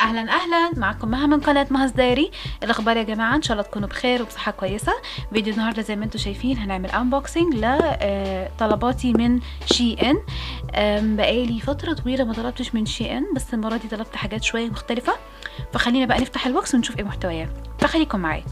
اهلا اهلا معكم مها من قناه مهز دايري الاخبار يا جماعه ان شاء الله تكونوا بخير وبصحه كويسه فيديو النهارده زي ما انتم شايفين هنعمل انبوكسنج لطلباتي من شي ان آم، بقالي فتره طويله ما طلبتش من شي ان بس المره دي طلبت حاجات شويه مختلفه فخلينا بقى نفتح البوكس ونشوف ايه محتوياه فخليكم معايا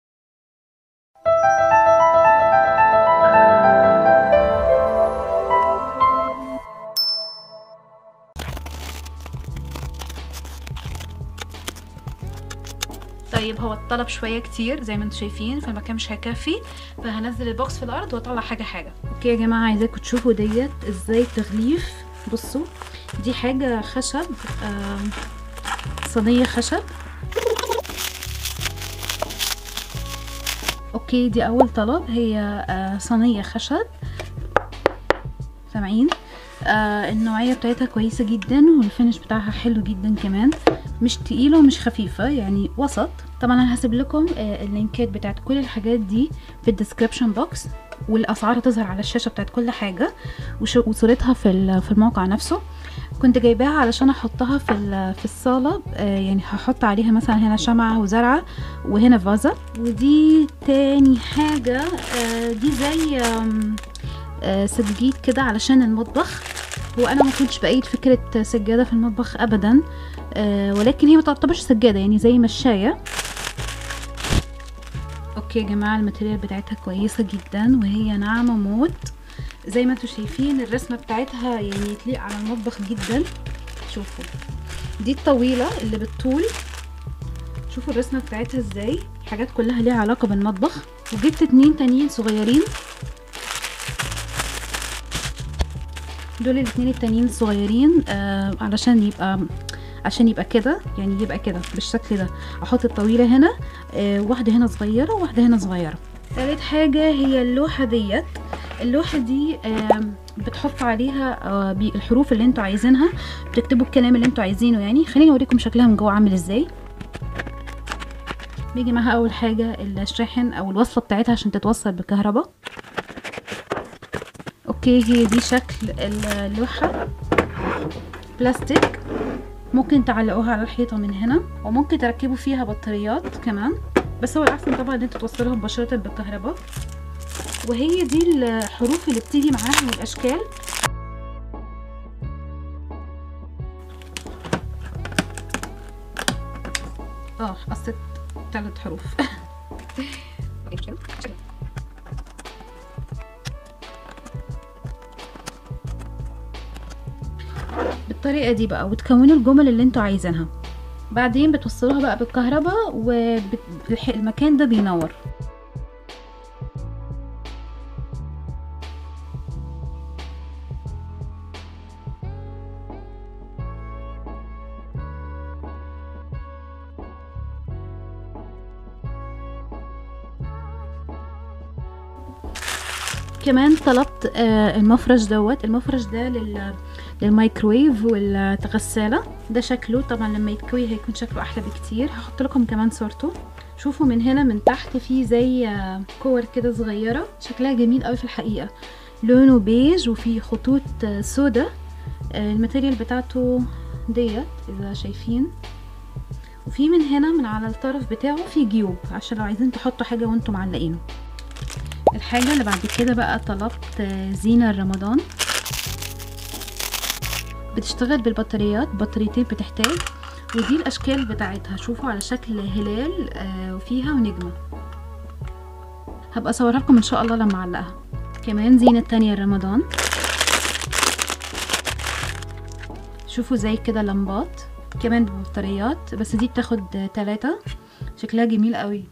طيب هو الطلب شويه كتير زي ما انتم شايفين فالمكان مش هيكفي فهنزل البوكس في الارض واطلع حاجه حاجه اوكي يا جماعه عايزاكم تشوفوا ديت ازاي تغليف بصوا دي حاجه خشب آه صينيه خشب اوكي دي اول طلب هي آه صينيه خشب سامعين آه النوعية بتاعتها كويسة جدا والفينش بتاعها حلو جدا كمان مش تقيلة ومش خفيفة يعني وسط طبعا انا هسيب لكم آه اللينكات بتاعت كل الحاجات دي في الديسكريبشن بوكس والاسعار هتظهر على الشاشة بتاعت كل حاجة وش- وصورتها في في الموقع نفسه كنت جايباها علشان احطها في ال- في الصاله آه يعني هحط عليها مثلا هنا شمعة وزرعة وهنا فازة ودي تاني حاجة آه دي زي آم، آه سجيد كده علشان المطبخ وانا ما كنتش بايد فكره سجاده في المطبخ ابدا آه ولكن هي ما تعتبرش سجاده يعني زي مشايه اوكي يا جماعه الماتيريال بتاعتها كويسه جدا وهي ناعمه موت زي ما انتم شايفين الرسمه بتاعتها يعني تليق على المطبخ جدا شوفوا دي الطويله اللي بالطول شوفوا الرسمه بتاعتها ازاي حاجات كلها ليها علاقه بالمطبخ وجبت اتنين تانيين صغيرين دول الاتنين التانيين صغيرين آه علشان يبقى عشان يبقى كده يعني يبقى كده بالشكل ده احط الطويله هنا آه واحده هنا صغيره وواحده هنا صغيره تالت حاجه هي اللوحه ديت اللوحه دي آه بتحط عليها آه بي- الحروف اللي انتوا عايزينها بتكتبوا الكلام اللي انتوا عايزينه يعني خليني اوريكم شكلها من جوه عامل ازاي بيجي معاها اول حاجه الشاحن او الوصله بتاعتها عشان تتوصل بالكهرباء اوكي هي دي شكل اللوحة بلاستيك ممكن تعلقوها على الحيطة من هنا وممكن تركبوا فيها بطاريات كمان بس هو الأحسن طبعا ان انتوا توصلوها مباشرة بالكهرباء وهي دي الحروف اللي بتيجي معاها والأشكال اه قصت ثلاث حروف بالطريقه دي بقى وتكونوا الجمل اللي انتوا عايزينها بعدين بتوصلوها بقى بالكهرباء والمكان ده بينور كمان طلبت آه، المفرش دوت المفرش ده لل للمايكرويف والغسالة ده شكله طبعا لما يتكوي هيكون شكله احلى بكتير هحط لكم كمان صورته شوفوا من هنا من تحت فيه زي آه، كور كده صغيرة شكلها جميل قوي في الحقيقة لونه بيج وفيه خطوط آه، سودا آه، الماتيريال بتاعته ديت اذا شايفين وفي من هنا من على الطرف بتاعه في جيوب عشان لو عايزين تحطوا حاجة وانتم معلقينه الحاجة اللي بعد كده بقى طلبت آه، زينة رمضان بتشتغل بالبطاريات بطاريتين بتحتاج ودي الاشكال بتاعتها شوفوا على شكل هلال آه وفيها ونجمة هبقى اصورها لكم ان شاء الله لما اعلقها كمان زينة تانية رمضان شوفوا زي كده لمبات كمان ببطاريات بس دي بتاخد آه، تلاتة شكلها جميل قوي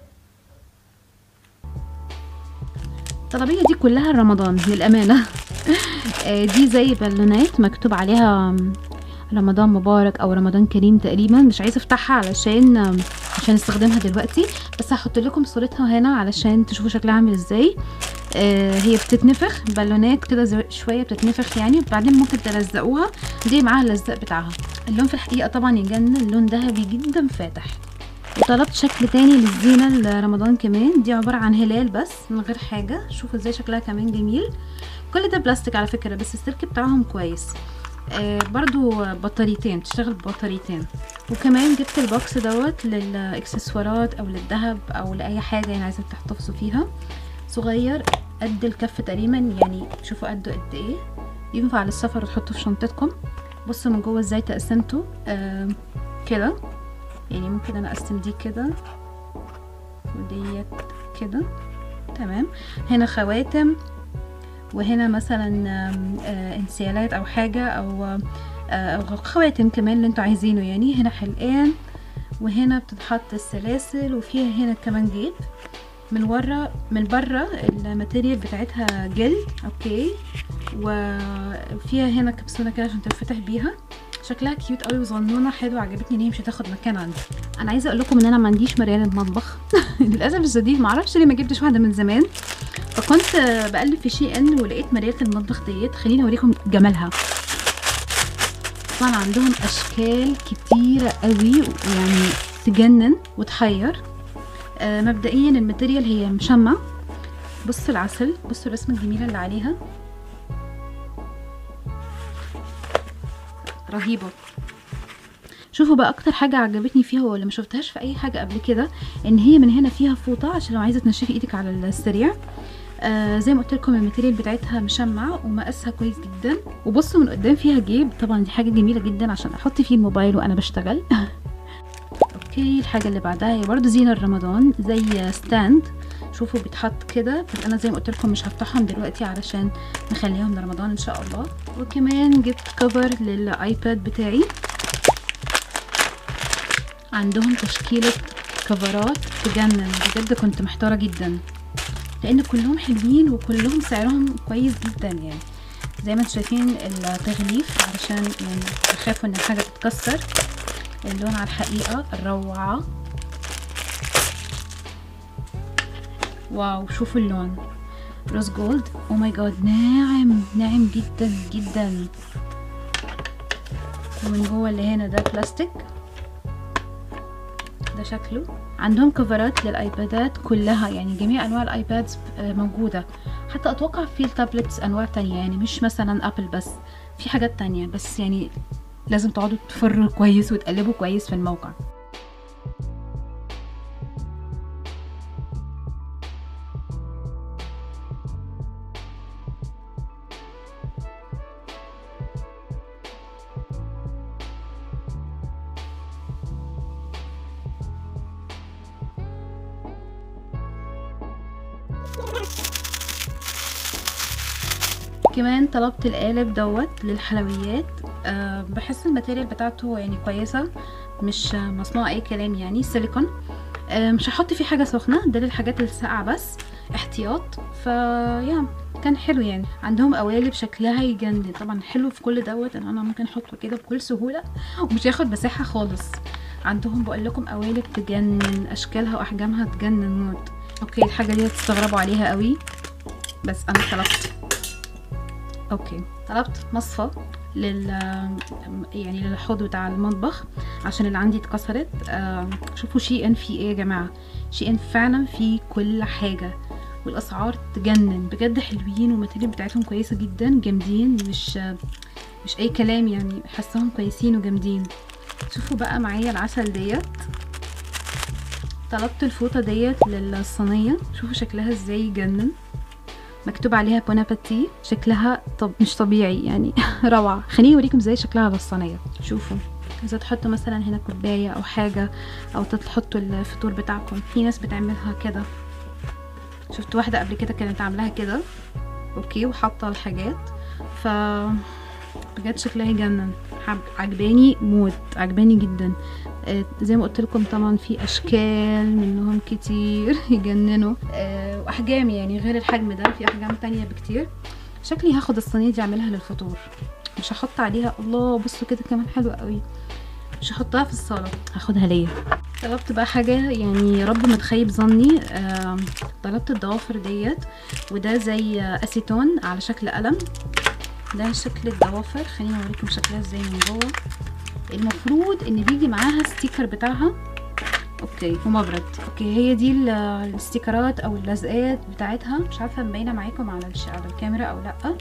الطلبية دي كلها رمضان للأمانة آه، دي زي بالونات مكتوب عليها م، رمضان مبارك او رمضان كريم تقريبا مش عايزه افتحها علشان آم، عشان استخدمها دلوقتي بس هحط لكم صورتها هنا علشان تشوفوا شكلها عامل ازاي آه هي بتتنفخ بالونات كده زي- شويه بتتنفخ يعني وبعدين ممكن تلزقوها دي معاها اللزق بتاعها اللون في الحقيقه طبعا يجنن اللون ذهبي جدا فاتح وطلبت شكل تاني للزينة لرمضان كمان دي عبارة عن هلال بس من غير حاجة شوفوا ازاي شكلها كمان جميل كل ده بلاستيك على فكرة بس السلك بتاعهم كويس آه برضو بطاريتين تشتغل ببطاريتين وكمان جبت البوكس دوت للاكسسوارات او للذهب او لاي حاجه يعني عايزه تحتفظوا فيها صغير قد الكف تقريبا يعني شوفوا قده قد ايه ينفع للسفر وتحطه في شنطتكم بصوا من جوه ازاي تقسمته آه كده يعني ممكن انا اقسم دي كده وديت كده تمام هنا خواتم وهنا مثلا آم، آه انسيالات او حاجه او آه، أو خواتم كمان اللي انتوا عايزينه يعني هنا حلقان وهنا بتتحط السلاسل وفيها هنا كمان جيب من ورا من بره الماتيريال بتاعتها جلد اوكي وفيها هنا كبسونه كده عشان تنفتح بيها شكلها كيوت قوي وصغنونه حلوه عجبتني ان هي مش هتاخد مكان عندي انا عايزه اقول لكم ان انا ما عنديش مريالة مطبخ للاسف الشديد ما اعرفش ليه ما جبتش واحده من زمان فكنت بقلب في شي ان ولقيت مريالة المطبخ ديت خليني اوريكم جمالها طبعا عندهم اشكال كتيره قوي يعني تجنن وتحير آه مبدئيا الماتيريال هي مشمع بصوا العسل بصوا الرسمه الجميله اللي عليها رهيبه شوفوا بقى اكتر حاجه عجبتني فيها واللي ما شفتهاش في اي حاجه قبل كده ان هي من هنا فيها فوطه عشان لو عايزه تنشفي ايدك على السريع آه زي ما قلت لكم الماتيريال بتاعتها مشمع ومقاسها كويس جدا وبصوا من قدام فيها جيب طبعا دي حاجه جميله جدا عشان احط فيه الموبايل وانا بشتغل اوكي الحاجه اللي بعدها هي برضو زينه رمضان زي ستاند شوفوا بيتحط كده بس انا زي ما قلت لكم مش هفتحهم دلوقتي علشان نخليهم لرمضان ان شاء الله وكمان جبت كفر للايباد بتاعي عندهم تشكيله كفرات تجنن بجد كنت محتاره جدا لان كلهم حلوين وكلهم سعرهم كويس جدا يعني زي ما انتم شايفين التغليف علشان يعني بخافوا ان الحاجه تتكسر اللون على الحقيقه روعه واو شوفوا اللون روز جولد او ماي جاد ناعم ناعم جدا جدا ومن جوه اللي هنا ده بلاستيك ده شكله عندهم كفرات للايبادات كلها يعني جميع انواع الايبادز موجوده حتى اتوقع في التابلتس انواع تانية يعني مش مثلا ابل بس في حاجات تانية بس يعني لازم تقعدوا تفروا كويس وتقلبوا كويس في الموقع كمان طلبت القالب دوت للحلويات أه بحس الماتيريال بتاعته يعني كويسه مش مصنوع اي كلام يعني سيليكون أه مش هحط فيه حاجه سخنه ده للحاجات الساقعه بس احتياط فيا كان حلو يعني عندهم قوالب شكلها يجنن طبعا حلو في كل دوت ان انا ممكن احطه كده بكل سهوله ومش هياخد مساحه خالص عندهم بقول لكم قوالب تجنن اشكالها واحجامها تجنن موت اوكي الحاجه دي هتستغربوا عليها قوي بس انا طلبت اوكي طلبت مصفى لل يعني للحوض بتاع المطبخ عشان اللي عندي اتكسرت آه شوفوا شي ان في ايه يا جماعه شي ان فعلا في كل حاجه والاسعار تجنن بجد حلوين والماتيريال بتاعتهم كويسه جدا جامدين مش مش اي كلام يعني حاساهم كويسين وجامدين شوفوا بقى معايا العسل ديت طلبت الفوطه ديت للصينيه شوفوا شكلها ازاي يجنن مكتوب عليها بون ابيتي شكلها طب مش طبيعي يعني روعه خليني اوريكم ازاي شكلها على الصينيه شوفوا اذا تحطوا مثلا هنا كوبايه او حاجه او تحطوا الفطور بتاعكم في ناس بتعملها كده شفت واحده قبل كده كانت عاملاها كده اوكي وحاطه الحاجات ف بجد شكلها يجنن عجباني موت عجباني جدا آه زي ما قلت لكم طبعا في اشكال منهم كتير يجننوا آه واحجام يعني غير الحجم ده في احجام تانية بكتير شكلي هاخد الصينيه دي اعملها للفطور مش هحط عليها الله بصوا كده كمان حلوه قوي مش هحطها في الصاله هاخدها ليا طلبت بقى حاجه يعني يا رب ما تخيب ظني آه طلبت الضوافر ديت وده زي اسيتون على شكل قلم ده شكل الضوافر خليني اوريكم شكلها ازاي من جوه المفروض ان بيجي معاها ستيكر بتاعها اوكي ومبرد اوكي هي دي الستيكرات او اللزقات بتاعتها مش عارفه مبينه معاكم على الش... على الكاميرا او لا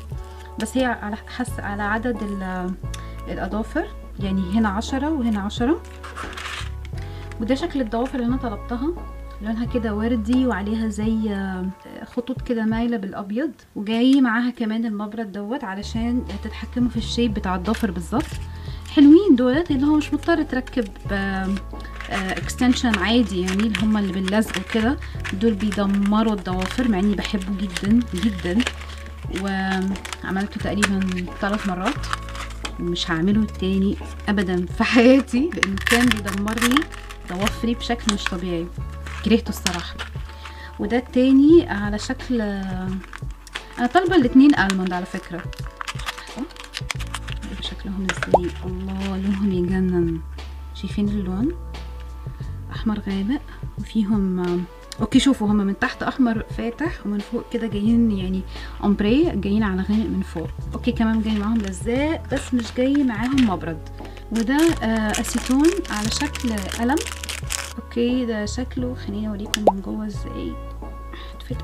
بس هي على حس على عدد ال- الاظافر يعني هنا عشرة وهنا عشرة وده شكل الضوافر اللي انا طلبتها لونها كده وردي وعليها زي آه، خطوط كده مايله بالابيض وجاي معاها كمان المبرد دوت علشان تتحكموا في الشيب بتاع الضافر بالظبط حلوين دولت اللي هو مش مضطر تركب اكستنشن عادي يعني اللي هم اللي باللزق وكده دول بيدمروا الضوافر مع اني بحبه جدا جدا وعملته تقريبا ثلاث مرات مش هعمله تاني ابدا في حياتي لانه كان بيدمر لي ضوافري بشكل مش طبيعي كرهته الصراحه وده التاني على شكل انا طالبه الاتنين الموند على فكره لحظة. شوفوا شكلهم ازاي الله لونهم يجنن شايفين اللون احمر غامق وفيهم اوكي شوفوا هما من تحت احمر فاتح ومن فوق كده جايين يعني امبري جايين على غامق من فوق اوكي كمان جاي معاهم لزاق بس مش جاي معاهم مبرد وده آه اسيتون على شكل قلم اوكي ده شكله خليني اوريكم من جوه ازاي هتفتح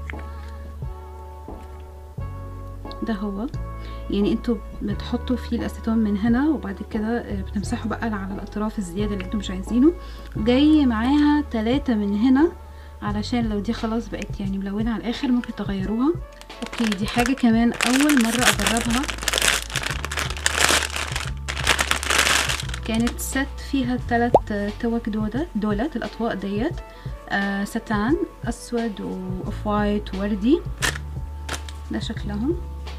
ده هو يعني انتوا بتحطوا فيه الاسيتون من هنا وبعد كده آه، بتمسحوا بقى على الاطراف الزياده اللي انتوا مش عايزينه جاي معاها ثلاثة من هنا علشان لو دي خلاص بقت يعني ملونة على الاخر ممكن تغيروها اوكي دي حاجة كمان اول مرة اجربها كانت ست فيها ثلاث توك دولت دولت الاطواق ديت آه ستان اسود واوف وايت ووردي ده شكلهم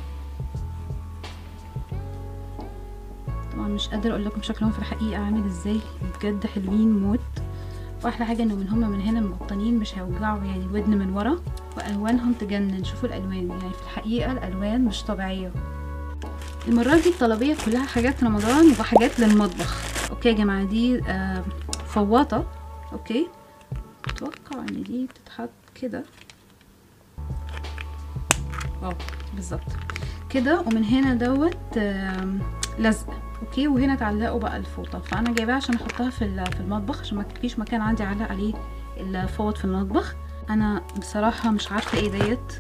طبعا مش قادرة اقول لكم شكلهم في الحقيقة عامل ازاي بجد حلوين موت واحلى حاجة ان من هما من هنا مبطنين مش هيوجعوا يعني ودن من ورا والوانهم تجنن شوفوا الالوان يعني في الحقيقة الالوان مش طبيعية المرة دي الطلبية كلها حاجات رمضان وحاجات للمطبخ اوكي يا جماعة دي آه فواطة اوكي اتوقع ان دي بتتحط كده اه بالظبط كده ومن هنا دوت آم، لزق اوكي وهنا تعلقوا بقى الفوطه فانا جايباها عشان احطها في ال- في المطبخ عشان ما فيش مكان عندي اعلق عليه الفوط في المطبخ انا بصراحه مش عارفه ايه ديت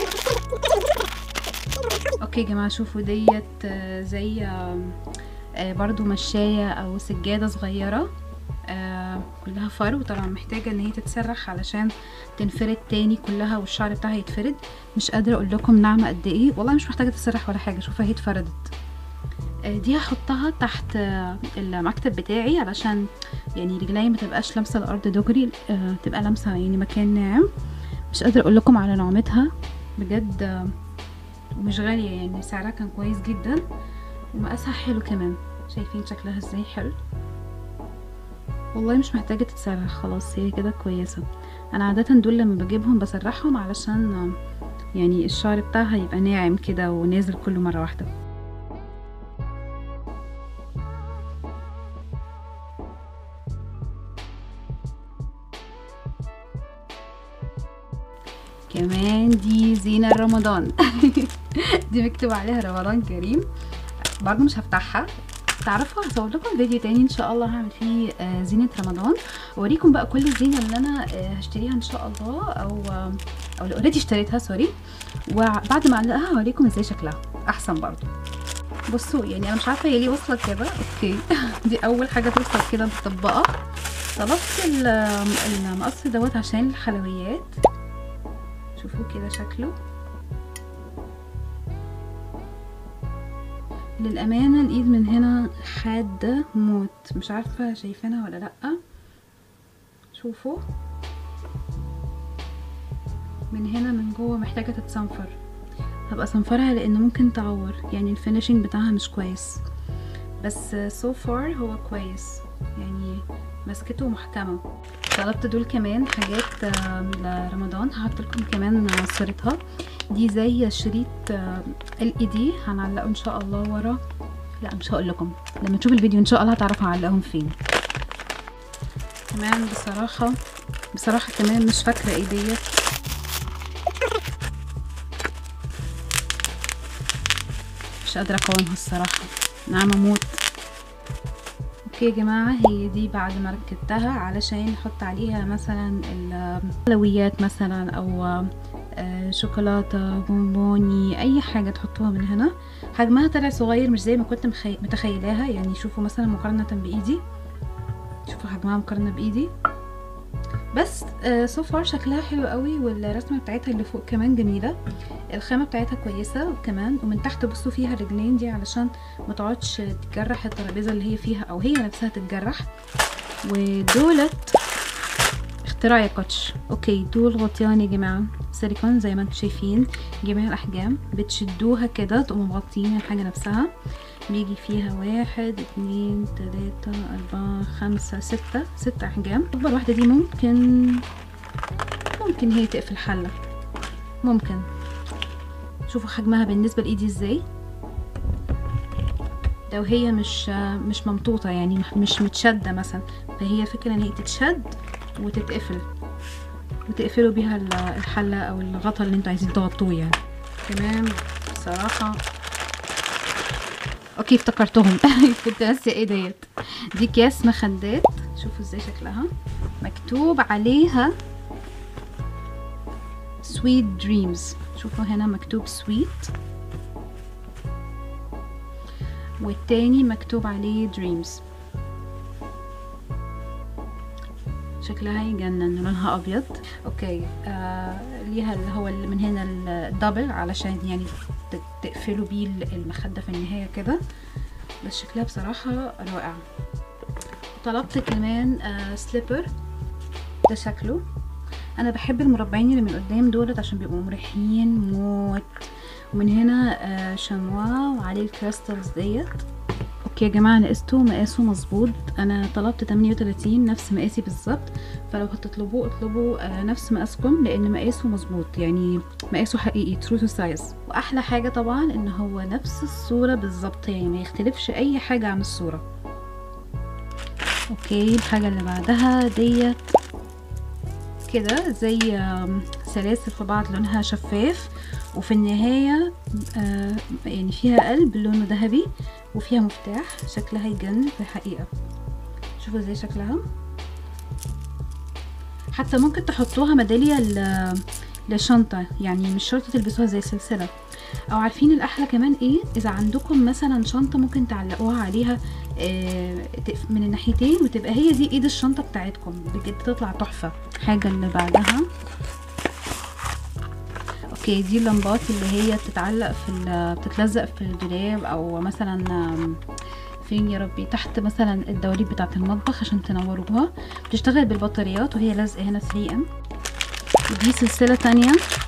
اوكي يا جماعه شوفوا ديت آه، زي آم، آه، برضو مشايه او سجاده صغيره آه كلها فرو طبعا محتاجه ان هي تتسرح علشان تنفرد تاني كلها والشعر بتاعها يتفرد مش قادره اقول لكم ناعمه قد ايه والله مش محتاجه تتسرح ولا حاجه شوفها هي اتفردت آه، دي هحطها تحت آه، المكتب بتاعي علشان يعني رجلي ما تبقاش لامسه الارض دغري آه، تبقى لامسه يعني مكان ناعم مش قادره اقول لكم على نعومتها بجد آه، ومش غاليه يعني سعرها كان كويس جدا ومقاسها حلو كمان شايفين شكلها ازاي حلو والله مش محتاجه تتسرح خلاص هي كده كويسه انا عاده دول لما بجيبهم بسرحهم علشان آه، يعني الشعر بتاعها يبقى ناعم كده ونازل كله مره واحده كمان دي زينة رمضان دي مكتوب عليها رمضان كريم برضه مش هفتحها تعرفوا هصور لكم فيديو تاني ان شاء الله هعمل فيه آه، زينة رمضان اوريكم بقى كل الزينة اللي انا آه، هشتريها ان شاء الله او آه، او اللي اوريدي اشتريتها سوري وبعد ما اعلقها هوريكم ازاي شكلها احسن برضه بصوا يعني انا مش عارفه هي ليه واصله كده اوكي دي اول حاجه توصل كده مطبقه طلبت ال- المقص دوت عشان الحلويات شوفوا كده شكله للأمانة الإيد من هنا حادة موت مش عارفة شايفينها ولا لأ شوفوا من هنا من جوه محتاجة تتصنفر هبقى صنفرها لأن ممكن تعور يعني الفينيشنج بتاعها مش كويس بس سو so فار هو كويس يعني مسكته محكمة طلبت دول كمان حاجات آه، لرمضان هحط لكم كمان آه، صورتها دي زي شريط ال اي دي هنعلقه ان شاء الله ورا لا مش هقول لكم لما تشوف الفيديو ان شاء الله هتعرفوا اعلقهم فين كمان بصراحة بصراحة كمان مش فاكرة ايه ديت مش قادرة اقاومها الصراحة ناعمة موت اوكي يا جماعة هي دي بعد ما ركبتها علشان نحط عليها مثلا الحلويات مثلا او آه شوكولاتة بونبوني اي حاجة تحطوها من هنا حجمها طلع صغير مش زي ما كنت مخي... متخيلاها يعني شوفوا مثلا مقارنة بايدي شوفوا حجمها مقارنة بايدي بس سو فار شكلها حلو قوي والرسمه بتاعتها اللي فوق كمان جميله الخامه بتاعتها كويسه كمان ومن تحت بصوا فيها الرجلين دي علشان ما تقعدش تجرح الترابيزه اللي هي فيها او هي نفسها تتجرح ودولت اختراع يا كوتش اوكي دول غطيان يا جماعه سيليكون زي ما انتم شايفين جميع الاحجام بتشدوها كده تقوموا مغطيين الحاجه نفسها بيجي فيها واحد اتنين تلاتة اربعة خمسة ستة ست احجام اكبر واحدة دي ممكن ممكن هي تقفل حلة ممكن شوفوا حجمها بالنسبة لايدي ازاي لو هي مش مش ممطوطة يعني مش متشدة مثلا فهي فكرة ان هي تتشد وتتقفل وتقفلوا بيها الحلة او الغطا اللي انتوا عايزين تغطوه يعني تمام بصراحة اوكي افتكرتهم كنت ناسيه ايه ديت دي اكياس مخدات شوفوا ازاي شكلها مكتوب عليها سويت دريمز شوفوا هنا مكتوب سويت والتاني مكتوب عليه دريمز شكلها يجنن لونها ابيض اوكي آه ليها اللي هو اللي من هنا الدبل علشان يعني تقفلوا بيه المخده في النهايه كده بس شكلها بصراحه رائع طلبت كمان آه سليبر ده شكله انا بحب المربعين اللي من قدام دولت عشان بيبقوا مريحين موت ومن هنا آه شموا وعليه الكريستالز ديت اوكي يا جماعه انا قسته مقاسه مظبوط انا طلبت 38 نفس مقاسي بالظبط فلو هتطلبوه اطلبوا آه نفس مقاسكم لان مقاسه مظبوط يعني مقاسه حقيقي ترو تو سايز واحلى حاجه طبعا ان هو نفس الصوره بالظبط يعني ما يختلفش اي حاجه عن الصوره اوكي الحاجه اللي بعدها ديت كده زي سلاسل في بعض لونها شفاف وفي النهاية آه يعني فيها قلب لونه ذهبي وفيها مفتاح شكلها يجنن في الحقيقة شوفوا ازاي شكلها حتى ممكن تحطوها ميدالية للشنطة يعني مش شرط تلبسوها زي سلسلة او عارفين الاحلى كمان ايه اذا عندكم مثلا شنطة ممكن تعلقوها عليها آه من الناحيتين وتبقى هي دي ايد الشنطة بتاعتكم بجد تطلع تحفة حاجة اللي بعدها اوكي دي اللمبات اللي هي بتتعلق في بتتلزق في الدولاب او مثلا فين يا ربي تحت مثلا الدواليب بتاعه المطبخ عشان تنوروها بتشتغل بالبطاريات وهي لازقه هنا 3 ام ودي سلسله تانية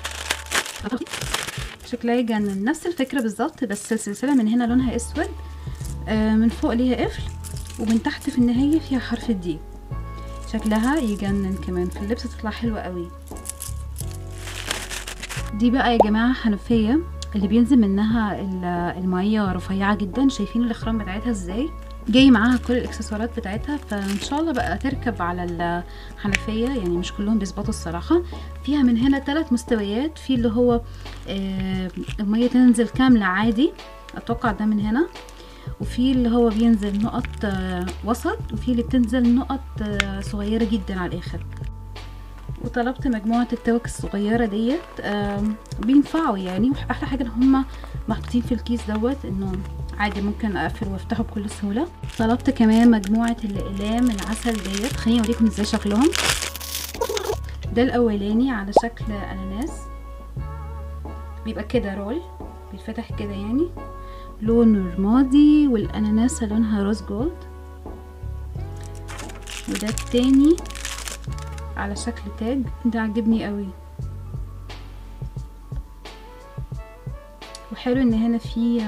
شكلها يجنن نفس الفكره بالظبط بس السلسله من هنا لونها اسود آه من فوق ليها قفل ومن تحت في النهايه فيها حرف الدي شكلها يجنن كمان في اللبس تطلع حلوه قوي دي بقى يا جماعه حنفيه اللي بينزل منها الميه رفيعه جدا شايفين الاخرام بتاعتها ازاي جاي معاها كل الاكسسوارات بتاعتها فان شاء الله بقى تركب على الحنفيه يعني مش كلهم بيظبطوا الصراحه فيها من هنا ثلاث مستويات في اللي هو آه الميه تنزل كامله عادي اتوقع ده من هنا وفي اللي هو بينزل نقط آه وسط وفي اللي بتنزل نقط آه صغيره جدا على الاخر وطلبت مجموعة التوك الصغيرة ديت بينفعوا يعني احلى حاجة ان هما محطوطين في الكيس دوت انه عادي ممكن اقفل وافتحه بكل سهولة طلبت كمان مجموعة الاقلام العسل ديت خليني اوريكم ازاي شكلهم ده الاولاني على شكل اناناس بيبقى كده رول بيتفتح كده يعني لونه رمادي والاناناسة لونها روز جولد وده التاني على شكل تاج ده عجبني قوي وحلو ان هنا في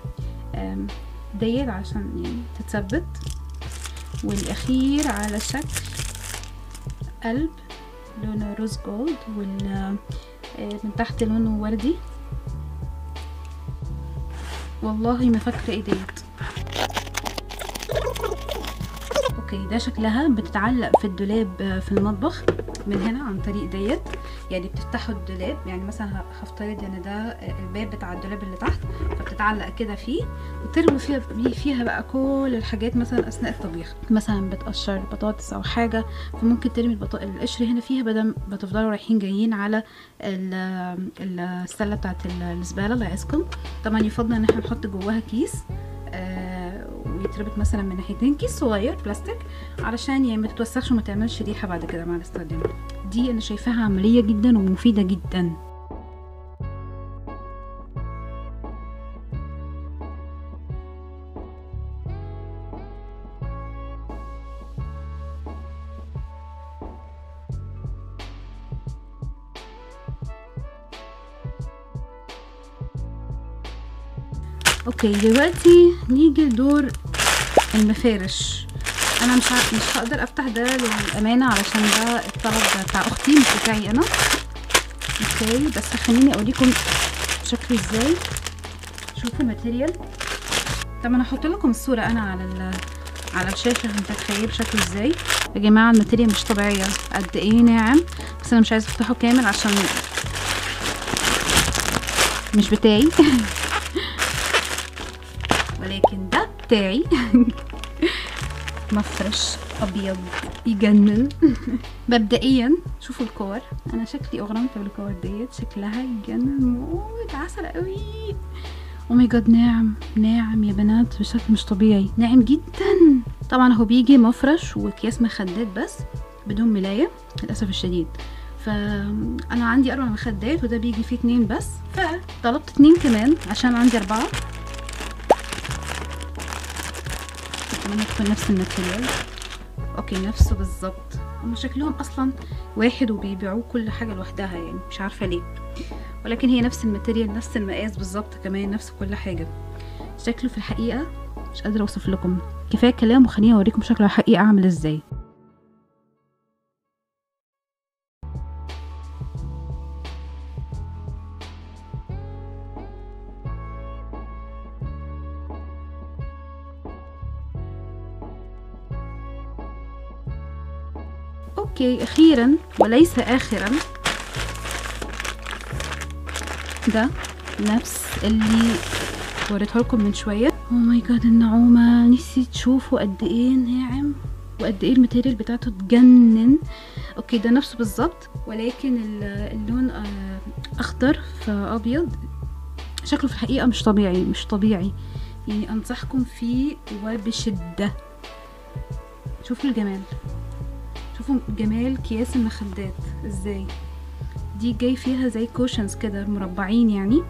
ديل عشان يعني تتثبت والاخير على شكل قلب لونه روز جولد وال من تحت لونه وردي والله ما فاكره ايه ديت اوكي ده شكلها بتتعلق في الدولاب آه، في المطبخ من هنا عن طريق ديت يعني بتفتحوا الدولاب يعني مثلا ه- هفترض ان ده آه، الباب بتاع الدولاب اللي تحت فبتتعلق كده فيه وترموا فيها بي- فيها بقى كل الحاجات مثلا اثناء الطبيخ مثلا بتقشر بطاطس او حاجه فممكن ترمي البطا... القشر هنا فيها بدل ما تفضلوا رايحين جايين على ال- ال- السله بتاعت ال- الزباله الله يعزكم طبعا يفضل ان احنا نحط جواها كيس آه ويتربط مثلا من ناحيتين كيس صغير بلاستيك علشان يعني ما تتوسخش وما تعملش ريحه بعد كده مع الاستخدام دي انا شايفاها عمليه جدا ومفيده جدا اوكي دلوقتي نيجي لدور المفارش انا مش ه... مش هقدر افتح ده للامانه علشان ده الطلب بتاع اختي مش بتاعي انا اوكي بس خليني اوريكم شكله ازاي شوفوا الماتيريال طب انا هحط لكم الصوره انا على ال... على الشاشه عشان تتخيلوا شكله ازاي يا جماعه الماتيريال مش طبيعيه قد ايه ناعم بس انا مش عايزه افتحه كامل عشان مش بتاعي ولكن ده بتاعي مفرش ابيض يجنن مبدئيا شوفوا الكور انا شكلي اغرمت بالكور ديت شكلها يجنن موت عسل قوي او ماي جاد ناعم ناعم يا بنات بشكل مش طبيعي ناعم جدا طبعا هو بيجي مفرش واكياس مخدات بس بدون ملايه للاسف الشديد فانا عندي اربع مخدات وده بيجي فيه اتنين بس فطلبت اتنين كمان عشان عندي اربعه اتمنى تكون نفس الماتيريال اوكي نفسه بالظبط هما شكلهم اصلا واحد وبيبيعوه كل حاجه لوحدها يعني مش عارفه ليه ولكن هي نفس الماتيريال نفس المقاس بالظبط كمان نفس كل حاجه شكله في الحقيقه مش قادره اوصف لكم كفايه كلام وخليني اوريكم شكله الحقيقه عامل ازاي اوكي اخيرا وليس اخرا ده نفس اللي وريته لكم من شويه او ماي جاد النعومه نفسي تشوفوا قد ايه ناعم وقد ايه الماتيريال بتاعته تجنن اوكي ده نفسه بالظبط ولكن ال- اللون آه، اخضر فابيض شكله في الحقيقه مش طبيعي مش طبيعي يعني انصحكم فيه وبشده شوفوا الجمال شوفوا جمال اكياس المخدات ازاي دي جاي فيها زي كوشنز كده مربعين يعني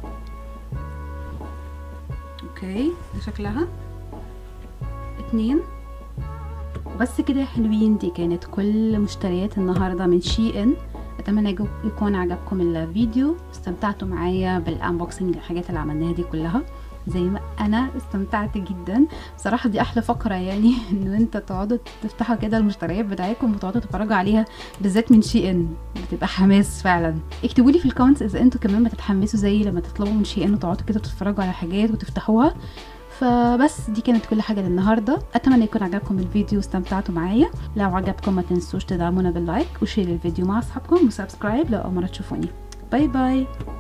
اوكي ده شكلها اتنين بس كده يا حلوين دي كانت كل مشتريات النهارده من شي ان اتمنى يجو- يكون عجبكم الفيديو استمتعتوا معايا بالانبوكسنج الحاجات اللي عملناها دي كلها زي ما انا استمتعت جدا بصراحه دي احلى فقره يعني ان انت تقعدوا تفتحوا كده المشتريات بتاعتكم وتقعدوا تتفرجوا عليها بالذات من شي ان بتبقى حماس فعلا اكتبوا لي في الكومنتس اذا انتوا كمان بتتحمسوا زي لما تطلبوا من شي ان وتقعدوا كده تتفرجوا على حاجات وتفتحوها فبس دي كانت كل حاجه للنهارده اتمنى يكون عجبكم الفيديو واستمتعتوا معايا لو عجبكم ما تنسوش تدعمونا باللايك وشير الفيديو مع اصحابكم وسبسكرايب لو اول مره تشوفوني باي باي